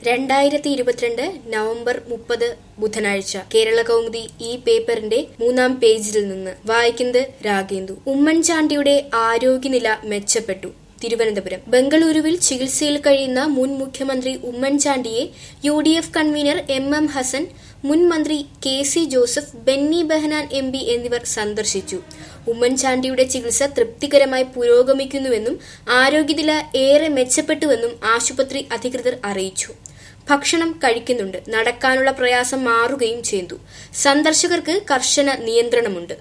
രണ്ടായിരത്തി ഇരുപത്തിരണ്ട് നവംബർ മുപ്പത് ബുധനാഴ്ച കേരള കൗമുദി ഈ പേപ്പറിന്റെ മൂന്നാം പേജിൽ നിന്ന് വായിക്കുന്നത് രാഗേന്ദു ഉമ്മൻചാണ്ടിയുടെ ആരോഗ്യനില മെച്ചപ്പെട്ടു തിരുവനന്തപുരം ബംഗളൂരുവിൽ ചികിത്സയിൽ കഴിയുന്ന മുൻ മുഖ്യമന്ത്രി ഉമ്മൻചാണ്ടിയെ U D F convener M M Hassan മുൻ മന്ത്രി K C Joseph Benny Behanan M P എന്നിവർ സന്ദർശിച്ചു ഉമ്മൻചാണ്ടിയുടെ ചികിത്സ തൃപ്തികരമായി പുരോഗമിക്കുന്നുവെന്നും ആരോഗ്യനില ഏറെ മെച്ചപ്പെട്ടുവെന്നും ആശുപത്രി അധികൃതർ അറിയിച്ചു ഭക്ഷണം കഴിക്കുന്നുണ്ട് നടക്കാനുള്ള പ്രയാസം മാറുകയും ചെയ്തു സന്ദർശകർക്ക് കർശന നിയന്ത്രണമുണ്ട്